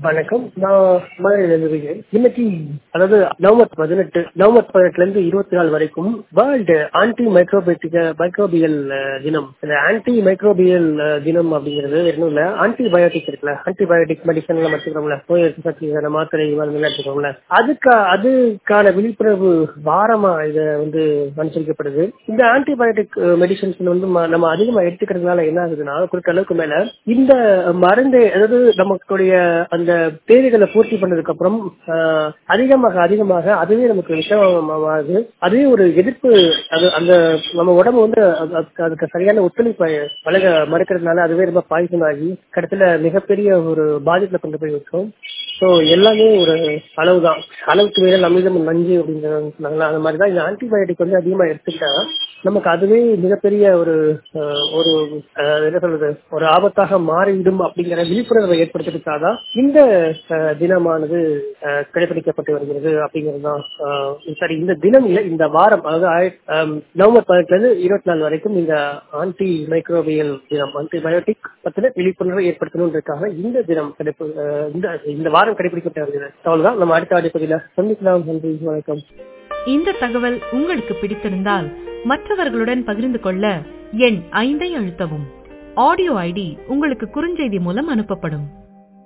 வணக்கம் நான் மதுரையிலிருந்து விஜய் இன்னைக்கு அதாவது நவம்பர் பதினெட்டு நவம்பர் பதினெட்டுல இருந்து இருபத்தி நாலு வரைக்கும் வேர்ல்டு ஆன்டி மைக்ரோபேட்டிக மைக்ரோபியல் தினம் இந்த ஆன்டி மைக்ரோபியல் தினம் அப்படிங்கிறது இன்னும் இல்ல ஆன்டிபயோட்டிக் இருக்குல்ல ஆன்டிபயோட்டிக் மெடிசன் நம்ம எடுத்துக்கிறோம்ல நோய் எதிர்ப்பு சக்திக்கான மாத்திரை மருந்துகள் எடுத்துக்கிறோம்ல அதுக்கா அதுக்கான விழிப்புணர்வு வாரமா இத வந்து அனுசரிக்கப்படுது இந்த ஆன்டிபயோட்டிக் மெடிசன்ஸ் வந்து ம- நம்ம அதிகமா எடுத்துக்கிறதுனால என்ன ஆகுதுன்னா குறித்த அளவுக்கு மேல இந்த மருந்து அதாவது நமக்குடைய அந்த தேவைகளை பூர்த்தி பண்ணதுக்கு அப்புறம் ஆஹ், அதிகமாக அதிகமாக அதுவே நமக்கு விஷமாகுது அதுவே ஒரு எதிர்ப்பு அது அந்த நம்ம உடம்பு வந்து அது- அதுக்கு அதுக்கு சரியான ஒத்துழைப்பை வழங்க மறுக்கிறதுனால அதுவே ரொம்ப பாய்சன் ஆகி கடைசியில மிகப்பெரிய ஒரு பாதிப்புல கொண்டு போய் வச்சோம் ஸோ எல்லாமே ஒரு அளவுதான் அளவுக்கு மேல அமிர்தம் நஞ்சு அப்படிங்கிறது சொன்னாங்களா அந்த மாதிரி தான் இந்த ஆன்டிபயோட்டிக் வந்து அதிகமா எடுத்துக்கிட்டா நமக்கு அதுவே மிகப்பெரிய ஒரு அஹ், ஒரு அஹ், என்ன சொல்றது ஒரு ஆபத்தாக மாறிவிடும் அப்படிங்கிற விழிப்புணர்வை ஏற்படுத்துறதுக்காக தான் இந்த அஹ், தினமானது அஹ், கடைபிடிக்கப்பட்டு வருகிறது அப்படிங்கிறது தான் அஹ், சரி இந்த தினம் இல்ல இந்த வாரம் அதாவது ஆயிர- அஹ், நவம்பர் பதினெட்டுல இருந்து இருபத்தி நாலு வரைக்கும் இந்த ஆன்டி மைக்ரோபியல் தினம் ஆன்டிபயோட்டிக் பத்தின விழிப்புணர்வை ஏற்படுத்தணுன்றதுக்காக இந்த தினம் கடைப்பி அஹ், இந்த இந்த வாரம் கடைபிடிக்கப்பட்டு வருகிறது அவ்வளவுதான் நம்ம அடுத்த அடிப்படையில சந்திக்கலாம் நன்றி வணக்கம் இந்த தகவல் உங்களுக்கு பிடித்திருந்தால் மற்றவர்களுடன் பகிர்ந்து கொள்ள எண் ஐந்தை அழுத்தவும் ஆடியோ ஐடி உங்களுக்கு குறுஞ்செய்தி மூலம் அனுப்பப்படும்